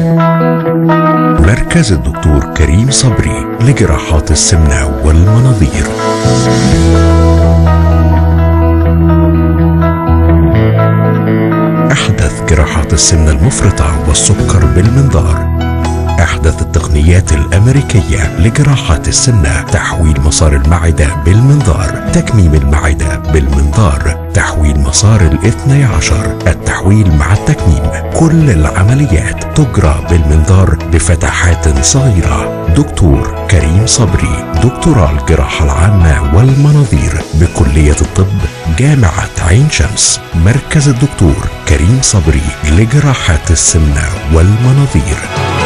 مركز الدكتور كريم صبري لجراحات السمنة والمناظير أحدث جراحات السمنة المفرطة والسكر بالمنظار أحدث التقنيات الأمريكية لجراحات السمنة تحويل مسار المعدة بالمنظار تكميم المعدة بالمنظار تحويل مسار الاثني عشر التحويل مع التكميم كل العمليات تجرى بالمنظار بفتحات صغيرة دكتور كريم صبري دكتوراه الجراحة العامة والمناظير بكلية الطب جامعة عين شمس مركز الدكتور كريم صبري لجراحات السمنة والمناظير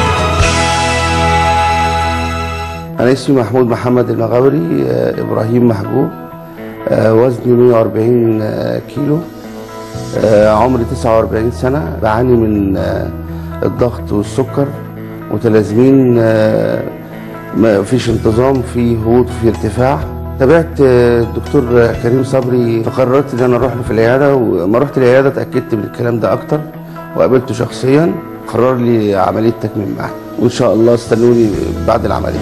أنا اسمي محمود محمد المغاوري آه، إبراهيم محجوب آه، وزني 140 آه، كيلو آه، عمري 49 سنة بعاني من آه، الضغط والسكر متلازمين آه، ما فيش انتظام في هبوط في ارتفاع تابعت آه، الدكتور كريم صبري فقررت ان انا اروح له في العياده وما رحت العياده اتاكدت من الكلام ده اكتر وقابلته شخصيا قرر لي عمليه تكميم معاه وان شاء الله استنوني بعد العمليه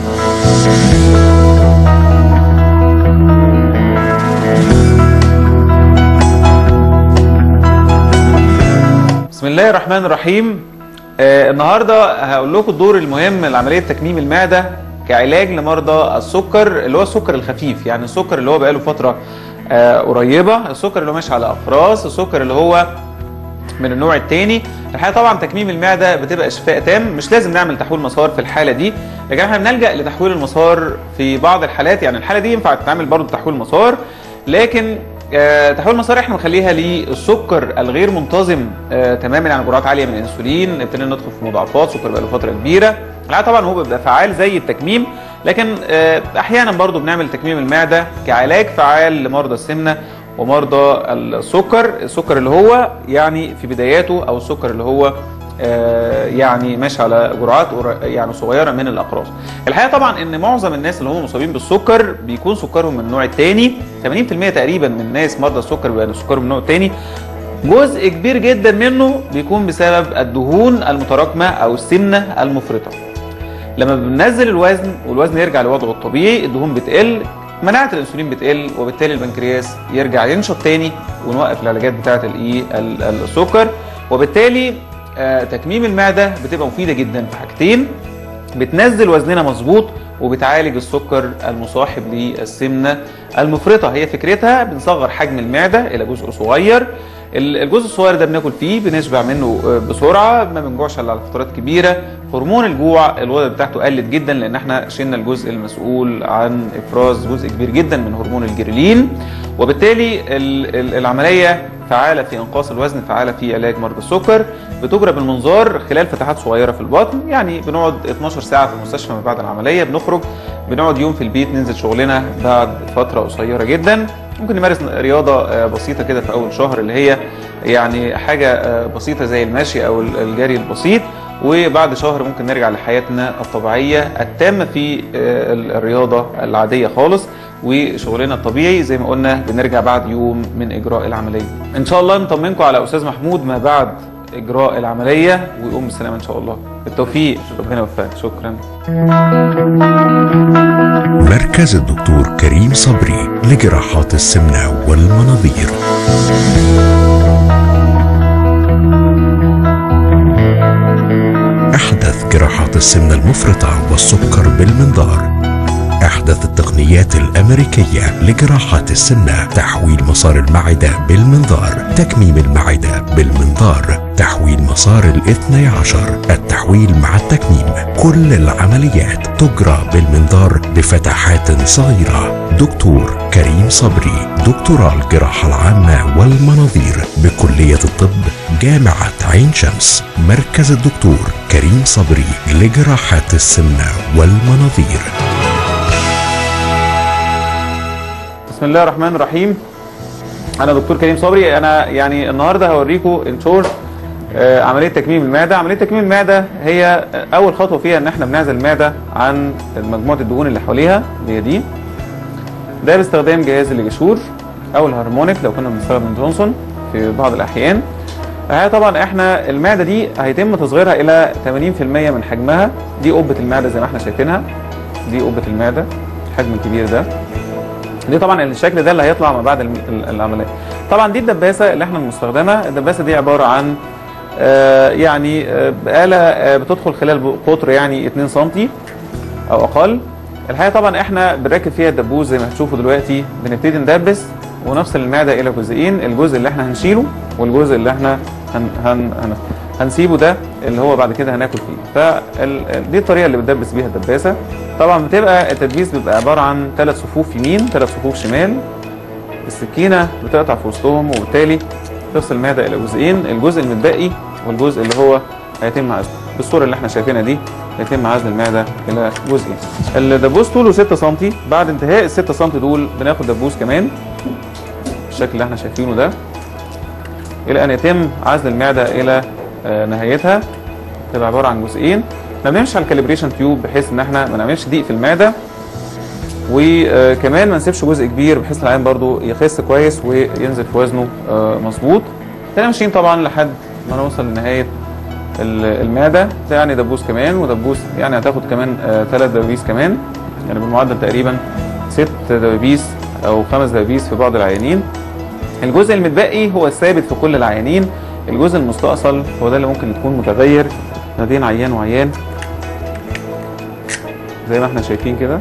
بسم الله الرحمن الرحيم آه النهارده هقول لكم الدور المهم لعمليه تكميم المعده كعلاج لمرضى السكر اللي هو السكر الخفيف يعني السكر اللي هو بقاله فتره آه قريبه السكر اللي هو ماشي على اقراص السكر اللي هو من النوع الثاني الحقيقه طبعا تكميم المعده بتبقى شفاء تام مش لازم نعمل تحويل مسار في الحاله دي لكن احنا بنلجا لتحويل المسار في بعض الحالات يعني الحاله دي ينفع تتعمل برضه تحويل مسار لكن آه، تحويل المسار احنا بنخليها للسكر الغير منتظم آه، تماما يعني جرعات عاليه من الانسولين ابتدينا ندخل في مضاعفات سكر بقى له فتره كبيره لا طبعا هو بيبقى فعال زي التكميم لكن آه، احيانا برضو بنعمل تكميم المعده كعلاج فعال لمرضى السمنه ومرضى السكر السكر اللي هو يعني في بداياته او السكر اللي هو آه، يعني ماشي على جرعات قر- يعني صغيره من الاقراص. الحقيقه طبعا ان معظم الناس اللي هم مصابين بالسكر بيكون سكرهم من النوع الثاني 80% تقريبا من الناس مرضى السكر بيبقى سكرهم من النوع الثاني جزء كبير جدا منه بيكون بسبب الدهون المتراكمه او السمنه المفرطه. لما بننزل الوزن والوزن يرجع لوضعه الطبيعي الدهون بتقل مناعه الانسولين بتقل وبالتالي البنكرياس يرجع ينشط تاني ونوقف العلاجات بتاعه الايه ال- ال- السكر وبالتالي آه، تكميم المعده بتبقى مفيده جدا في حاجتين بتنزل وزننا مظبوط وبتعالج السكر المصاحب للسمنه المفرطه هي فكرتها بنصغر حجم المعده الى جزء صغير ال- الجزء الصغير ده بناكل فيه بنشبع منه آه، بسرعه ما بنجوعش الا على فترات كبيره هرمون الجوع الوضع بتاعته قلت جدا لان احنا شلنا الجزء المسؤول عن افراز جزء كبير جدا من هرمون الجريلين وبالتالي ال- ال- العمليه فعاله في انقاص الوزن فعاله في علاج مرضى السكر بتجرى بالمنظار خلال فتحات صغيره في البطن يعني بنقعد 12 ساعه في المستشفى من بعد العمليه بنخرج بنقعد يوم في البيت ننزل شغلنا بعد فتره قصيره جدا ممكن نمارس رياضه آه، بسيطه كده في اول شهر اللي هي يعني حاجه آه، بسيطه زي المشي او ال- الجري البسيط وبعد شهر ممكن نرجع لحياتنا الطبيعيه التامه في آه، ال- الرياضه العاديه خالص وشغلنا الطبيعي زي ما قلنا بنرجع بعد يوم من اجراء العمليه. ان شاء الله نطمنكم على استاذ محمود ما بعد اجراء العمليه ويقوم بالسلامه ان شاء الله. بالتوفيق ربنا يوفقك شكرا. مركز الدكتور كريم صبري لجراحات السمنة والمناظير أحدث جراحات السمنة المفرطة والسكر بالمنظار أحدث التقنيات الأمريكية لجراحات السمنة تحويل مسار المعدة بالمنظار تكميم المعدة بالمنظار تحويل مسار الاثني عشر التحويل مع التكميم كل العمليات تجرى بالمنظار بفتحات صغيرة دكتور كريم صبري دكتوراه الجراحة العامة والمناظير بكلية الطب جامعة عين شمس مركز الدكتور كريم صبري لجراحات السمنة والمناظير بسم الله الرحمن الرحيم انا دكتور كريم صبري انا يعني النهارده هوريكم ان شورت آه، عمليه تكميم المعده عمليه تكميم المعده هي اول خطوه فيها ان احنا بنعزل المعده عن مجموعه الدهون اللي حواليها اللي هي دي ده باستخدام جهاز الجشور او الهارمونيك لو كنا بنستخدم جونسون في بعض الاحيان هي طبعا احنا المعده دي هيتم تصغيرها الى 80% من حجمها دي قبه المعده زي ما احنا شايفينها دي قبه المعده الحجم الكبير ده دي طبعا الشكل ده اللي هيطلع ما بعد الم- ال- العمليه طبعا دي الدباسه اللي احنا المستخدمه الدباسه دي عباره عن آه، يعني آه، آلة آه، بتدخل خلال قطر يعني 2 سم او اقل الحقيقه طبعا احنا بنركب فيها الدبوس زي ما هتشوفوا دلوقتي بنبتدي ندبس ونفصل المعده الى جزئين الجزء اللي احنا هنشيله والجزء اللي احنا هن هن هن هنسيبه ده اللي هو بعد كده هناكل فيه فدي الطريقه اللي بتدبس بيها الدباسه طبعا بتبقى التدبيس بيبقى عباره عن ثلاث صفوف يمين ثلاث صفوف شمال السكينه بتقطع في وسطهم وبالتالي تفصل المعده الى جزئين الجزء المتبقي والجزء اللي هو هيتم عزله بالصوره اللي احنا شايفينها دي يتم عزل المعده الى جزئين الدبوس طوله 6 سم بعد انتهاء ال 6 سم دول بناخد دبوس كمان بالشكل اللي احنا شايفينه ده الى ان يتم عزل المعده الى آه، نهايتها تبقى عباره عن جزئين احنا بنمشي على الكاليبريشن تيوب بحيث ان احنا ما نعملش ضيق في المعده وكمان ما نسيبش جزء كبير بحيث العيان برضو يخس كويس وينزل في وزنه آه، مظبوط احنا ماشيين طبعا لحد ما نوصل لنهايه ال- المعده ده يعني دبوس كمان ودبوس يعني هتاخد كمان ثلاث دبابيس كمان يعني بالمعدل تقريبا ست دبابيس او خمس دبابيس في بعض العيانين الجزء المتبقي هو الثابت في كل العيانين الجزء المستأصل هو ده اللي ممكن يكون متغير ما بين عيان وعيان زي ما احنا شايفين كده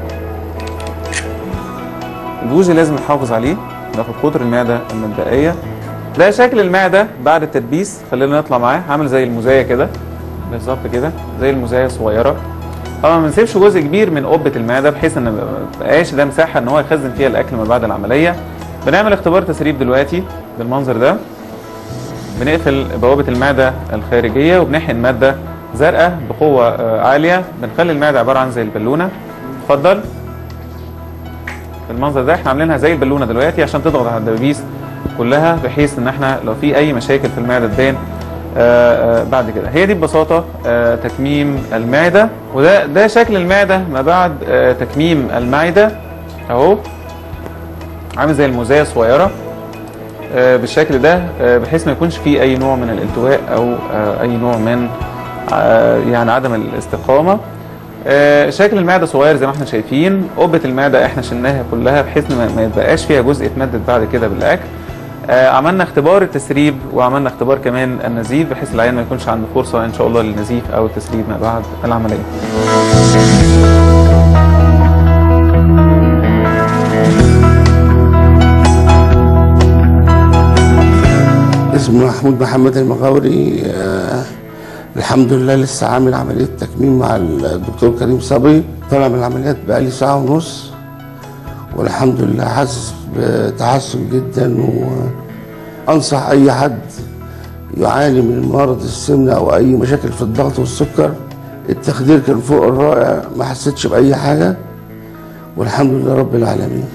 الجزء لازم نحافظ عليه ناخد قطر المعدة المتبقية ده شكل المعدة بعد التدبيس خلينا نطلع معاه عامل زي المزايا كده بالظبط كده زي المزايا صغيرة طبعا ما نسيبش جزء كبير من قبة المعدة بحيث ان ما يبقاش ده مساحة ان هو يخزن فيها الاكل ما بعد العملية بنعمل اختبار تسريب دلوقتي بالمنظر ده بنقفل بوابة المعدة الخارجية وبنحقن مادة زرقاء بقوة آه، عالية بنخلي المعدة عبارة عن زي البالونة اتفضل بالمنظر ده احنا عاملينها زي البالونة دلوقتي عشان تضغط على الدبابيس كلها بحيث ان احنا لو في اي مشاكل في المعدة تبان آه، آه، بعد كده هي دي ببساطة آه، تكميم المعدة وده ده شكل المعدة ما بعد آه، تكميم المعدة اهو عامل زي المزايا الصغيرة آه، بالشكل ده آه، بحيث ما يكونش فيه اي نوع من الالتواء او آه، اي نوع من آه، يعني عدم الاستقامه آه، شكل المعده صغير زي ما احنا شايفين قبه المعده احنا شلناها كلها بحيث إن ما ما يتبقاش فيها جزء يتمدد بعد كده بالاكل آه، عملنا اختبار التسريب وعملنا اختبار كمان النزيف بحيث العيان ما يكونش عنده فرصه ان شاء الله للنزيف او التسريب ما بعد العمليه اسمي محمود محمد المغاوري آه الحمد لله لسه عامل عملية تكميم مع الدكتور كريم صبري طالع من العمليات بقالي ساعة ونص والحمد لله حاسس بتحسن جدا وأنصح أي حد يعاني من مرض السمنة أو أي مشاكل في الضغط والسكر التخدير كان فوق الرائع ما حسيتش بأي حاجة والحمد لله رب العالمين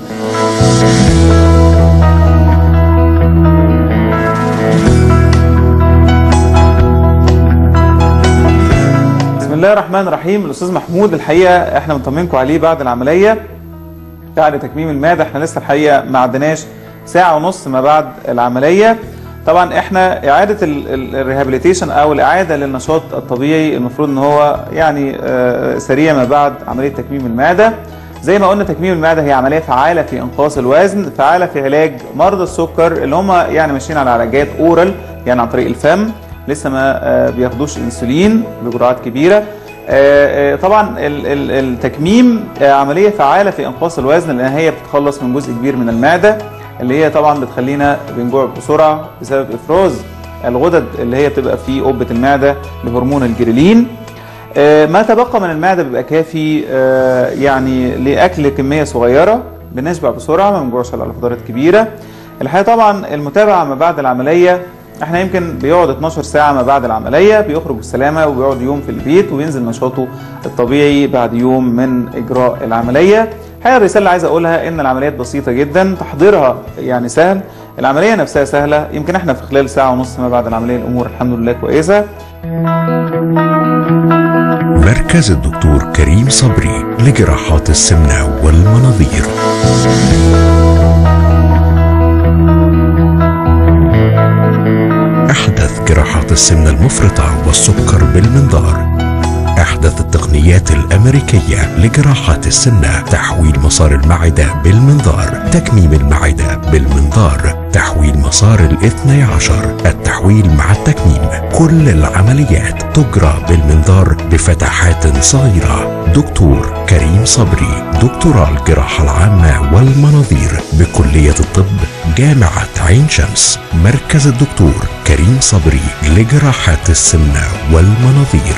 بسم الله الرحمن الرحيم الاستاذ محمود الحقيقه احنا بنطمنكم عليه بعد العمليه بعد تكميم المعده احنا لسه الحقيقه ما عدناش ساعه ونص ما بعد العمليه طبعا احنا اعاده الريهابيليتيشن او الاعاده للنشاط الطبيعي المفروض ان هو يعني آه، سريع ما بعد عمليه تكميم المعده زي ما قلنا تكميم المعده هي عمليه فعاله في انقاص الوزن فعاله في علاج مرضى السكر اللي هم يعني ماشيين على علاجات اورال يعني عن طريق الفم لسه ما آه، بياخدوش انسولين بجرعات كبيره آه، آه، طبعا ال- ال- التكميم آه، عمليه فعاله في انقاص الوزن لان هي بتتخلص من جزء كبير من المعده اللي هي طبعا بتخلينا بنجوع بسرعه بسبب افراز الغدد اللي هي بتبقى في قبه المعده لهرمون الجريلين آه، ما تبقى من المعده بيبقى كافي آه، يعني لاكل كميه صغيره بنشبع بسرعه ما بنجوعش على فترات كبيره الحقيقه طبعا المتابعه ما بعد العمليه احنا يمكن بيقعد 12 ساعه ما بعد العمليه بيخرج بالسلامه وبيقعد يوم في البيت وينزل نشاطه الطبيعي بعد يوم من اجراء العمليه الحقيقه الرساله اللي عايز اقولها ان العمليات بسيطه جدا تحضيرها يعني سهل العمليه نفسها سهله يمكن احنا في خلال ساعه ونص ما بعد العمليه الامور الحمد لله كويسه مركز الدكتور كريم صبري لجراحات السمنة والمناظير أحدث أحدث جراحات السمنة المفرطة والسكر بالمنظار أحدث التقنيات الأمريكية لجراحات السمنة تحويل مسار المعدة بالمنظار تكميم المعدة بالمنظار تحويل مسار الاثني عشر التحويل مع التكميم كل العمليات تجرى بالمنظار بفتحات صغيرة دكتور كريم صبري دكتوراه الجراحة العامة والمناظير بكلية الطب جامعة عين شمس مركز الدكتور كريم صبري لجراحات السمنة والمناظير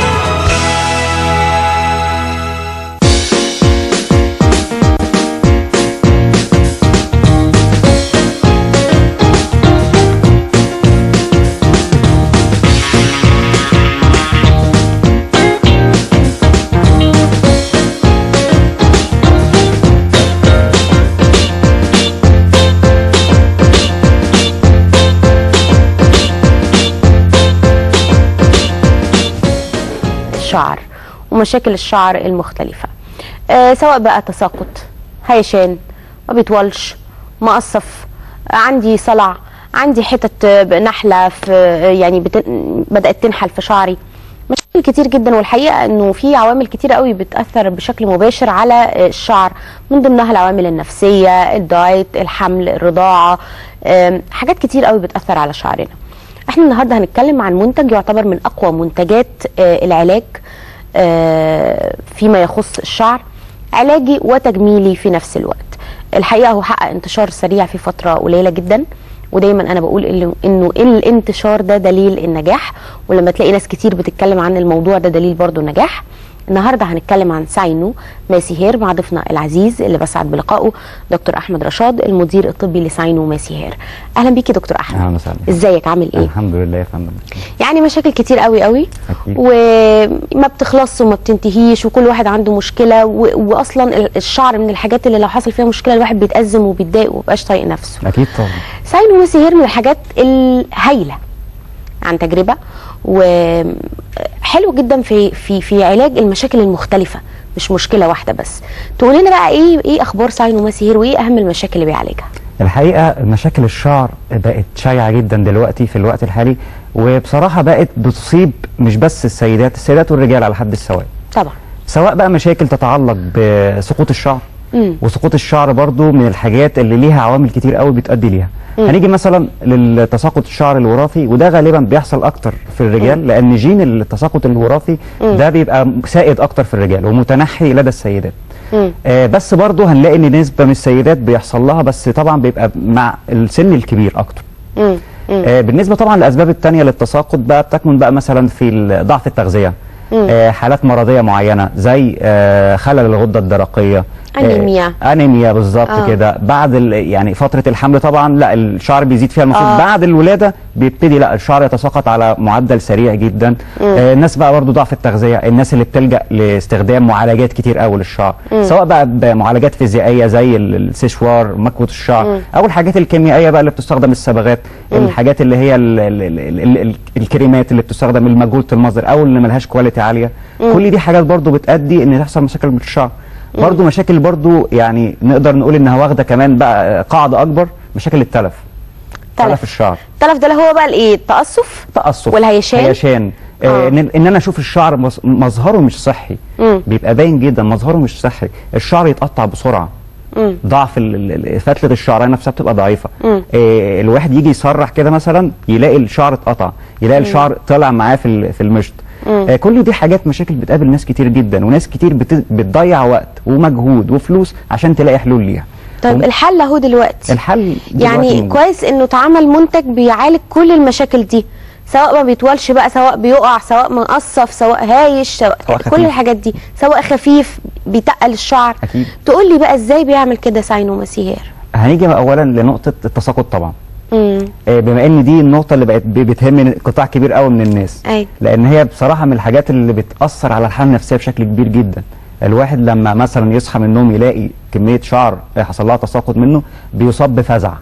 الشعر ومشاكل الشعر المختلفة آه سواء بقى تساقط هيشان ما بيطولش مقصف آه عندي صلع عندي حتت آه، نحلة في آه، يعني بت... بدأت تنحل في شعري مشاكل كتير جدا والحقيقة انه في عوامل كتير قوي بتأثر بشكل مباشر على آه، الشعر من ضمنها العوامل النفسية الدايت الحمل الرضاعة آم، حاجات كتير قوي بتأثر على شعرنا احنا النهارده هنتكلم عن منتج يعتبر من اقوى منتجات آه، العلاج آه، فيما يخص الشعر علاجي وتجميلي في نفس الوقت الحقيقه هو حقق انتشار سريع في فتره قليله جدا ودايما انا بقول إنه- انه الانتشار ده دليل النجاح ولما تلاقي ناس كتير بتتكلم عن الموضوع ده دليل برضو النجاح النهارده هنتكلم عن ساينو ماسي هير مع ضيفنا العزيز اللي بسعد بلقائه دكتور احمد رشاد المدير الطبي لساينو ماسي هير اهلا بيكي دكتور احمد اهلا وسهلا ازيك عامل ايه الحمد لله يا فندم يعني مشاكل كتير قوي قوي أكيد. وما بتخلصش وما بتنتهيش وكل واحد عنده مشكله و... واصلا ال- الشعر من الحاجات اللي لو حصل فيها مشكله الواحد بيتأزم وبيتضايق ومبقاش طايق نفسه اكيد طبعا ساين ومسيهير من الحاجات الهايله عن تجربه وحلو جدا في في في علاج المشاكل المختلفه مش مشكله واحده بس تقول لنا بقى ايه ايه اخبار ساين ومسيهير وايه اهم المشاكل اللي بيعالجها الحقيقه مشاكل الشعر بقت شائعه جدا دلوقتي في الوقت الحالي وبصراحه بقت بتصيب مش بس السيدات السيدات والرجال على حد السواء طبعا سواء بقى مشاكل تتعلق بسقوط الشعر مم. وسقوط الشعر برضو من الحاجات اللي ليها عوامل كتير قوي بتؤدي ليها هنيجي مثلا للتساقط الشعر الوراثي وده غالبا بيحصل اكتر في الرجال لان جين التساقط الوراثي ده بيبقى سائد اكتر في الرجال ومتنحي لدى السيدات مم. آه بس برضو هنلاقي ان نسبه من السيدات بيحصل لها بس طبعا بيبقى مع السن الكبير اكتر مم. مم. آه بالنسبه طبعا للاسباب التانية للتساقط بقى بتكمن بقى مثلا في ال- ضعف التغذيه آه حالات مرضيه معينه زي آه خلل الغده الدرقيه أنيميا. آه انيميا بالظبط آه. آه. كده بعد ال- يعني فتره الحمل طبعا لا الشعر بيزيد فيها المفروض آه. آه. بعد الولاده بيبتدي لا الشعر يتساقط على معدل سريع جدا آه الناس بقى برضو ضعف التغذيه الناس اللي بتلجا لاستخدام معالجات كتير قوي للشعر سواء بقى بمعالجات فيزيائيه زي ال- السيشوار مكوه الشعر او الحاجات الكيميائيه بقى اللي بتستخدم الصبغات الحاجات اللي هي ال ال ال ال ال الكريمات اللي بتستخدم المجهوله المصدر او اللي ملهاش كواليتي عاليه كل دي حاجات برضو بتؤدي ان تحصل مشاكل من الشعر برضو مشاكل برضو يعني نقدر نقول انها واخده كمان بقى قاعده اكبر مشاكل التلف تلف. تلف الشعر التلف ده اللي هو بقى الايه التقصف تقصف والهيشان؟ هيشان آه. آه. ان ان انا اشوف الشعر مظ- مظهره مش صحي مم. بيبقى باين جدا مظهره مش صحي الشعر يتقطع بسرعه مم. ضعف ال- ال- ال- فتله الشعريه نفسها بتبقى ضعيفه مم. آه الواحد يجي يسرح كده مثلا يلاقي الشعر اتقطع يلاقي الشعر طلع معاه في ال- في المشط آه كل دي حاجات مشاكل بتقابل ناس كتير جدا وناس كتير بت- بتضيع وقت ومجهود وفلوس عشان تلاقي حلول ليها طيب وم- الحل اهو دلوقتي الحل دلوقتي يعني موجود. كويس انه اتعمل منتج بيعالج كل المشاكل دي سواء ما بيطولش بقى سواء بيقع سواء مقصف سواء هايش سواء سواء كل خفيف. الحاجات دي سواء خفيف بيتقل الشعر أكيد. تقول لي بقى ازاي بيعمل كده ساينو مسيهير هنيجي بقى اولا لنقطه التساقط طبعا امم آه، بما ان دي النقطه اللي بقت ب- بتهم قطاع كبير قوي من الناس أيوة. لان هي بصراحه من الحاجات اللي بتاثر على الحاله النفسيه بشكل كبير جدا الواحد لما مثلا يصحى من النوم يلاقي كميه شعر آه، حصل لها تساقط منه بيصاب بفزع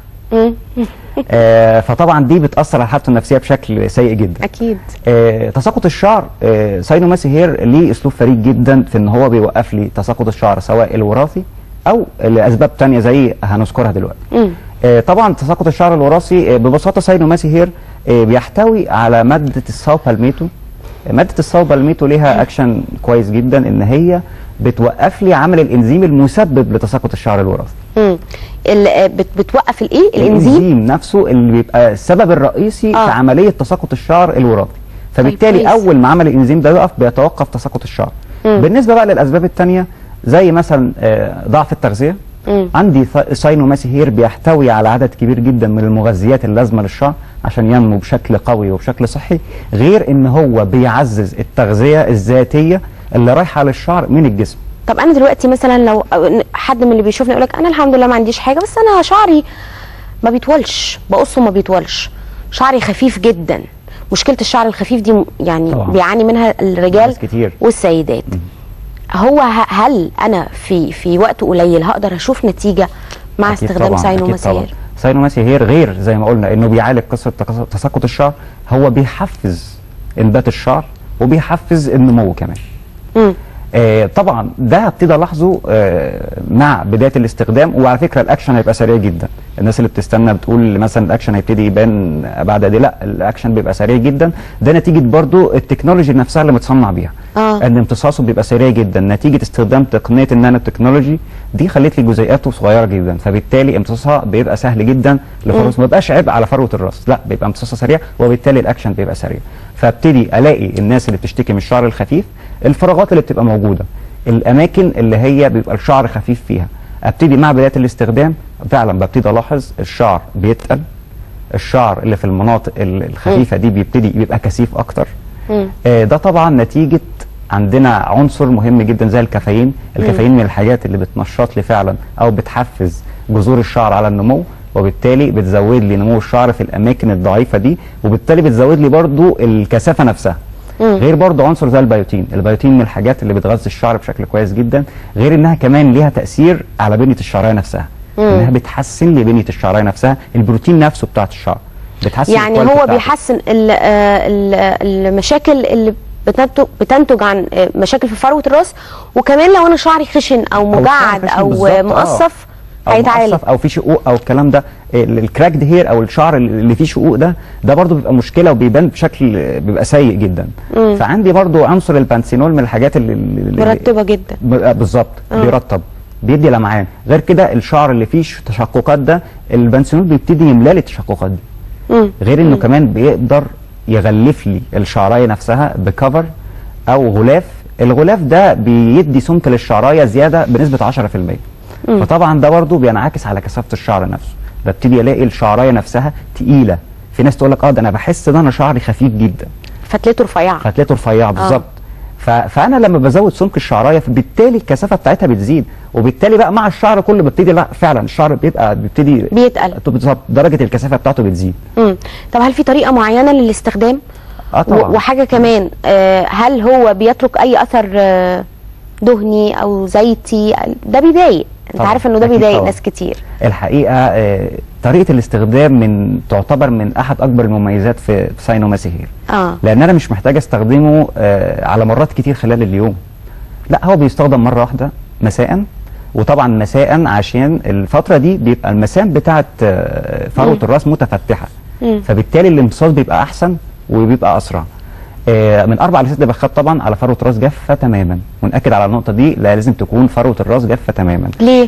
آه فطبعا دي بتاثر على حالته النفسيه بشكل سيء جدا اكيد آه تساقط الشعر آه ساينوماسي هير ليه اسلوب فريد جدا في ان هو بيوقف لي تساقط الشعر سواء الوراثي او لاسباب تانية زي هنذكرها دلوقتي مم. آه طبعا تساقط الشعر الوراثي آه ببساطه ساينوماسي هير آه، بيحتوي على ماده الساو بالميتو ماده الساو بالميتو ليها اكشن كويس جدا ان هي بتوقف لي عمل الانزيم المسبب لتساقط الشعر الوراثي مم. ال- آه، بت- بتوقف الايه الانزيم الانزيم نفسه اللي بيبقى السبب الرئيسي آه. في عمليه تساقط الشعر الوراثي فبالتالي كويس. اول ما عمل الانزيم ده يقف بيتوقف تساقط الشعر مم. بالنسبه بقى للاسباب الثانيه زي مثلا آه، ضعف التغذيه مم. عندي ث- ساينوماسي هير بيحتوي على عدد كبير جدا من المغذيات اللازمه للشعر عشان ينمو بشكل قوي وبشكل صحي غير ان هو بيعزز التغذيه الذاتيه اللي رايحه للشعر من الجسم طب انا دلوقتي مثلا لو أو- حد من اللي بيشوفني يقول لك انا الحمد لله ما عنديش حاجه بس انا شعري ما بيطولش بقصه ما بيطولش شعري خفيف جدا مشكله الشعر الخفيف دي م- يعني طبعاً. بيعاني منها الرجال ناس كتير. والسيدات هو ه- هل انا في في وقت قليل هقدر اشوف نتيجه مع أكيد استخدام طبعاً، ساينو أكيد طبعاً. مسير ساينوماسي هير غير زي ما قلنا انه بيعالج قصه تكس- تساقط الشعر هو بيحفز انبات الشعر وبيحفز النمو كمان مم. آه طبعا ده هبتدي الاحظه آه مع بدايه الاستخدام وعلى فكره الاكشن هيبقى سريع جدا الناس اللي بتستنى بتقول مثلا الاكشن هيبتدي يبان بعد قد إيه، لا الاكشن بيبقى سريع جدا ده نتيجه برضو التكنولوجي نفسها اللي متصنع بيها آه. ان امتصاصه بيبقى سريع جدا نتيجه استخدام تقنيه النانو تكنولوجي دي خلت لي جزيئاته صغيره جدا فبالتالي امتصاصها بيبقى سهل جدا لفروه ما بيبقاش عبء على فروه الراس لا بيبقى امتصاصها سريع وبالتالي الاكشن بيبقى سريع فابتدي الاقي الناس اللي بتشتكي من الشعر الخفيف الفراغات اللي بتبقى موجوده الاماكن اللي هي بيبقى الشعر خفيف فيها ابتدي مع بدايه الاستخدام فعلا ببتدي الاحظ الشعر بيتقل الشعر اللي في المناطق ال- الخفيفه دي بيبتدي يبقى كثيف اكتر مم. آه، ده طبعا نتيجه عندنا عنصر مهم جدا زي الكافيين الكافيين من الحاجات اللي بتنشط لي فعلا او بتحفز جذور الشعر على النمو وبالتالي بتزود لي نمو الشعر في الاماكن الضعيفه دي وبالتالي بتزود لي برضو الكثافه نفسها مم. غير برضو عنصر زي البيوتين البيوتين من الحاجات اللي بتغذي الشعر بشكل كويس جدا غير انها كمان ليها تاثير على بنيه الشعريه نفسها انها بتحسن لي بنيه الشعريه نفسها البروتين نفسه بتاعت الشعر بتحسن يعني الكواليتي هو بتاعته. بيحسن ال- آه، ال- المشاكل اللي بتنتج, بتنتج عن آه، مشاكل في فروه الراس وكمان لو انا شعري خشن او أو مجعد شعر خشن او بالظبط، آه. مقصف او هيتعالج مقصف او في شقوق او الكلام ده ال- الكراكد هير او الشعر اللي فيه شقوق ده ده برضو بيبقى مشكله وبيبان بشكل بيبقى سيء جدا فعندي برضو عنصر البانسينول من الحاجات اللي, اللي مرتبه جدا ب- آه بالظبط بيرطب بيدي لمعان غير كده الشعر اللي فيه ش- تشققات ده البانسينول بيبتدي يملى لي التشققات دي مم. غير انه كمان بيقدر يغلف لي الشعرايه نفسها بكفر او غلاف الغلاف ده بيدي سمك للشعرايه زياده بنسبه 10% فطبعا ده برضه بينعكس على كثافه الشعر نفسه ببتدي الاقي الشعرايه نفسها تقيله في ناس تقول لك اه ده انا بحس ده انا شعري خفيف جدا فتلته رفيعه فتلاته رفيعه بالظبط ف... فانا لما بزود سمك الشعرايه فبالتالي الكثافه بتاعتها بتزيد وبالتالي بقى مع الشعر كله ببتدي لا فعلا الشعر بيبقى بيبتدي بيتقل بالظبط درجه الكثافه بتاعته بتزيد مم. طب هل في طريقه معينه للاستخدام اه طبعا و- وحاجه كمان آه، هل هو بيترك اي اثر آه، دهني او زيتي ده بيضايق انت طبعاً، عارف انه ده أكيد بيضايق طبعاً. ناس كتير الحقيقه آه، طريقه الاستخدام من تعتبر من احد اكبر المميزات في في ساينوماسيهير اه لان انا مش محتاج استخدمه آه، على مرات كتير خلال اليوم لا هو بيستخدم مره واحده مساء وطبعا مساء عشان الفتره دي بيبقى المسام بتاعه آه، فروه الراس متفتحه مم. فبالتالي الامتصاص بيبقى احسن وبيبقى اسرع آه، من اربع لست بخات طبعا على فروه راس جافه تماما ونأكد على النقطه دي لا لازم تكون فروه الراس جافه تماما ليه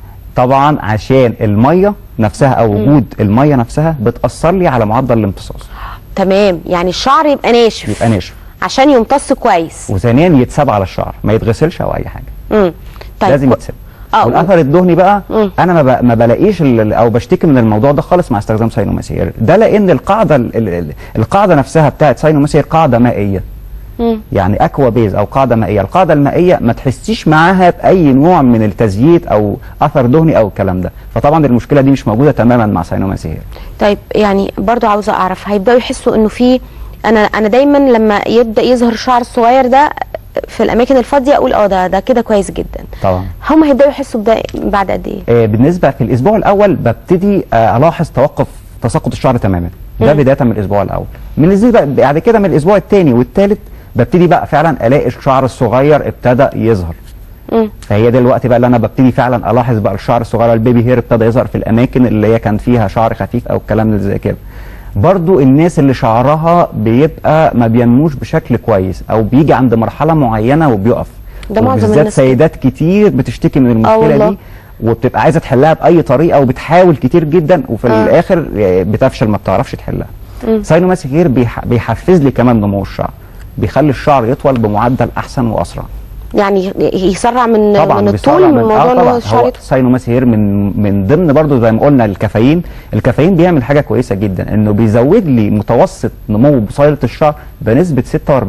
طبعا عشان الميه نفسها او وجود الميه نفسها بتاثر لي على معدل الامتصاص تمام يعني الشعر يبقى ناشف يبقى ناشف عشان يمتص كويس وثانيا يتساب على الشعر ما يتغسلش او اي حاجه مم. طيب لازم و- يتساب اه والاثر الدهني بقى مم. انا ما, ب... ما بلاقيش ال... او بشتكي من الموضوع ده خالص مع استخدام ساينوماسير ده لان القاعده ال... ال... ال- القاعده نفسها بتاعت ساينوماسير قاعده مائيه مم. يعني اكوا بيز او قاعده مائيه القاعده المائيه ما تحسيش معاها باي نوع من التزييت او اثر دهني او الكلام ده فطبعا المشكله دي مش موجوده تماما مع ساينوماسير طيب يعني برضو عاوزه اعرف هيبداوا يحسوا انه في انا انا دايما لما يبدا يظهر الشعر الصغير ده في الاماكن الفاضيه اقول اه ده ده كده كويس جدا طبعا هم هيبداوا يحسوا بده بعد قد ايه آه، بالنسبه في الاسبوع الاول ببتدي آه، الاحظ توقف تساقط الشعر تماما ده مم. بدايه من الاسبوع الاول من الاسبوع بعد كده من الاسبوع الثاني والثالث ببتدي بقى فعلا الاقي الشعر الصغير ابتدى يظهر مم. فهي ده الوقت بقى اللي انا ببتدي فعلا الاحظ بقى الشعر الصغير البيبي هير ابتدى يظهر في الاماكن اللي هي كان فيها شعر خفيف او الكلام اللي زي كده برضو الناس اللي شعرها بيبقى ما بينموش بشكل كويس او بيجي عند مرحله معينه وبيقف ده معظم وبالذات الناس كده. سيدات كتير بتشتكي من المشكله والله. دي وبتبقى عايزه تحلها باي طريقه وبتحاول كتير جدا وفي آه. الاخر بتفشل ما بتعرفش تحلها ساينوماسي هير بيح بيحفز لي كمان نمو الشعر بيخلي الشعر يطول بمعدل احسن واسرع يعني يسرع من طبعا من بيسرع الطول من آه موضوع ان طبعا هو الشعر هو يطول. ساينوماسي هير من من ضمن برضو زي ما قلنا الكافيين الكافيين بيعمل حاجه كويسه جدا انه بيزود لي متوسط نمو بصيله الشعر بنسبه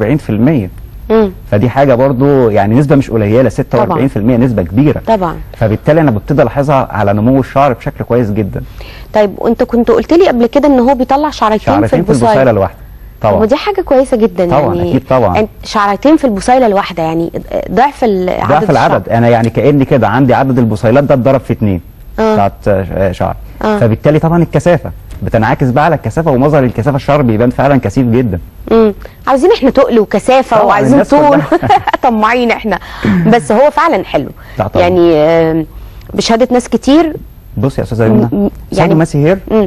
46% مم. فدي حاجه برضو يعني نسبه مش قليله 46% نسبه كبيره طبعا فبالتالي انا ببتدي الاحظها على نمو الشعر بشكل كويس جدا طيب وانت كنت قلت لي قبل كده ان هو بيطلع شعرتين في شعرتين في البصيله البصيله الواحده طبعا ودي حاجه كويسه جدا طبعاً، يعني أكيد طبعاً. انت شعرتين في البصيله الواحده يعني ضعف ال- عدد ضعف العدد الشعر. انا يعني كاني كده عندي عدد البصيلات ده اتضرب في اتنين آه. بتاعت آه، شعر آه. فبالتالي طبعا الكثافه بتنعكس بقى على الكثافه ومظهر الكثافه الشعر بيبان فعلا كثيف جدا امم عاوزين احنا تقل وكثافه طبعاً، وعايزين الناس طول كلها. طماعين احنا بس هو فعلا حلو لا طبعاً. يعني آم، بشهاده ناس كتير بص يا استاذه م- يمنى م- يعني- يعني ماسي هير مم.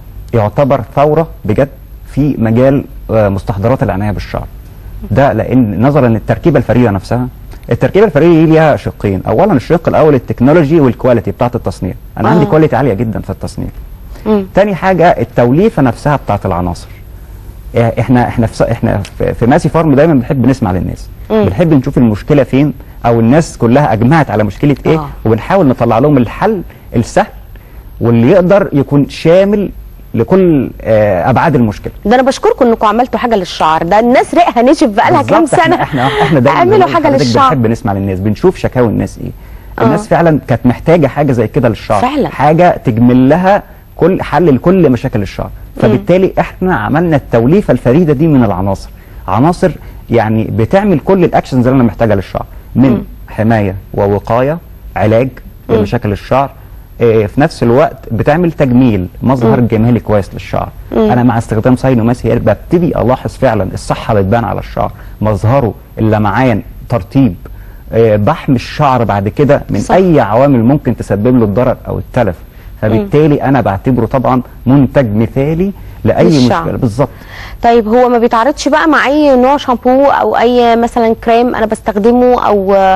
يعتبر ثوره بجد في مجال آه، مستحضرات العنايه بالشعر ده لان نظرا للتركيبه الفريده نفسها التركيبه الفريده دي ليها شقين اولا الشق الاول التكنولوجي والكواليتي بتاعه التصنيع انا آه. عندي كواليتي عاليه جدا في التصنيع مم. تاني حاجه التوليفه نفسها بتاعه العناصر إيه، احنا احنا في احنا في- في ماسي فارم دايما بنحب نسمع للناس مم. بنحب نشوف المشكله فين او الناس كلها اجمعت على مشكله ايه آه. وبنحاول نطلع لهم الحل السهل واللي يقدر يكون شامل لكل آه، ابعاد المشكله ده انا بشكركم انكم عملتوا حاجه للشعر ده الناس ريقها نشف بقالها كام بالظبط، سنه احنا احنا, احنا دايما اعملوا بنقول حاجه لحضرتك للشعر بنحب نسمع للناس بنشوف شكاوي الناس ايه آه. الناس فعلا كانت محتاجه حاجه زي كده للشعر فعلا. حاجه تجمل لها كل حل لكل مشاكل الشعر فبالتالي احنا عملنا التوليفه الفريده دي من العناصر عناصر يعني بتعمل كل الاكشنز اللي انا محتاجها للشعر من حمايه ووقايه علاج لمشاكل الشعر آه، في نفس الوقت بتعمل تجميل مظهر جمالي كويس للشعر انا مع استخدام ساينوماسي هير ببتدي الاحظ فعلا الصحه بتبان على الشعر مظهره اللمعان ترطيب آه، بحمي الشعر بعد كده من صح. اي عوامل ممكن تسبب له الضرر او التلف فبالتالي انا بعتبره طبعا منتج مثالي لاي للشعر. مشكله بالظبط طيب هو ما بيتعرضش بقى مع اي نوع شامبو او اي مثلا كريم انا بستخدمه او آه،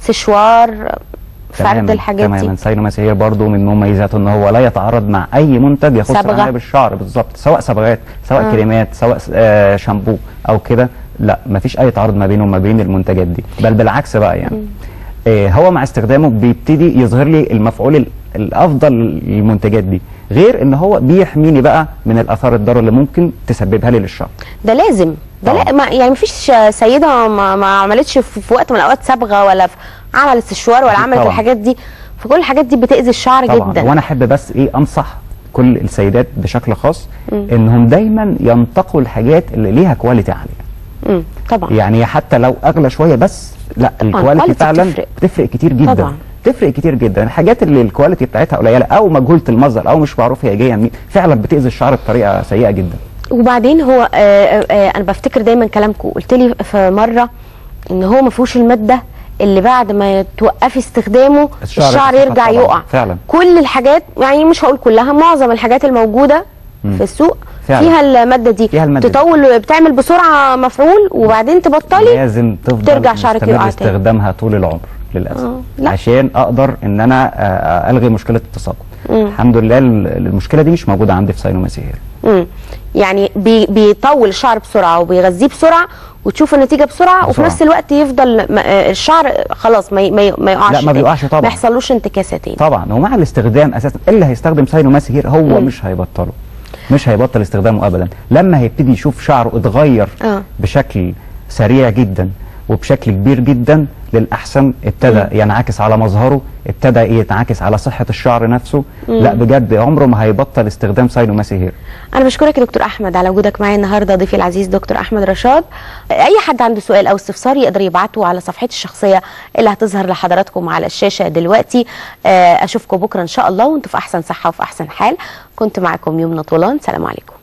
سشوار فرد تماما الحاجات تماما دي ساينوماسي هير برضه من مميزاته ان هو لا يتعارض مع اي منتج يخص صبغة. العنايه بالشعر بالظبط سواء صبغات سواء آه. كريمات سواء آه شامبو او كده لا مفيش اي تعارض ما بينه وما بين المنتجات دي بل بالعكس بقى يعني آه هو مع استخدامه بيبتدي يظهر لي المفعول ال- الافضل للمنتجات دي غير ان هو بيحميني بقى من الاثار الضاره اللي ممكن تسببها لي للشعر ده لازم ده لا طبعا. ما يعني مفيش سيده ما, ما عملتش في, في وقت من الاوقات صبغه ولا في عملت سشوار ولا أكيد عملت طبعا. الحاجات دي فكل الحاجات دي بتاذي الشعر طبعا جدا وانا احب بس ايه انصح كل السيدات بشكل خاص انهم دايما ينتقوا الحاجات اللي ليها كواليتي عاليه مم. طبعا يعني حتى لو اغلى شويه بس لا الكواليتي الكواليتي فعلا بتفرق. بتفرق كتير جدا طبعا. بتفرق كتير جدا الحاجات اللي الكواليتي بتاعتها قليله او مجهوله المصدر او مش معروف هي جايه منين فعلا بتاذي الشعر بطريقه سيئه جدا وبعدين هو آه آه آه انا بفتكر دايما كلامكم قلت لي في مره ان هو ما فيهوش الماده اللي بعد ما توقفي استخدامه الشعر الشعر, يتساقط يرجع طبعاً. يقع فعلا. كل الحاجات يعني مش هقول كلها معظم الحاجات الموجوده في السوق فعلا. فيها الماده دي فيها المادة دي. تطول بتعمل بسرعه مفعول وبعدين تبطلي لازم تفضل ترجع شعرك مستمر يقع تاني. استخدامها طول العمر للاسف آه، لا. عشان اقدر ان انا آه، الغي مشكله التساقط الحمد لله ال- المشكله دي مش موجوده عندي في ساينوماسي هير مم. يعني بي بيطول الشعر بسرعه وبيغذيه بسرعه وتشوف النتيجه بسرعه, وفي بسرعة. نفس الوقت يفضل م- آه، الشعر خلاص ما ي- ما ي- ما يقعش لا، ما تاني. بيقعش طبعاً. ما يحصلوش انتكاسه تاني طبعا ومع الاستخدام اساسا اللي هيستخدم ساينوماسي هير هو مم. مش هيبطله مش هيبطل استخدامه ابدا لما هيبتدي يشوف شعره اتغير آه. بشكل سريع جدا وبشكل كبير جدا للاحسن ابتدى ينعكس على مظهره ابتدى ينعكس على صحه الشعر نفسه لا بجد عمره ما هيبطل استخدام ساينوماسي هير انا بشكرك يا دكتور احمد على وجودك معايا النهارده ضيفي العزيز دكتور احمد رشاد اي حد عنده سؤال او استفسار يقدر يبعته على صفحتي الشخصيه اللي هتظهر لحضراتكم على الشاشه دلوقتي آه، اشوفكم بكره ان شاء الله وانتم في احسن صحه وفي احسن حال كنت معكم يمنى طولان سلام عليكم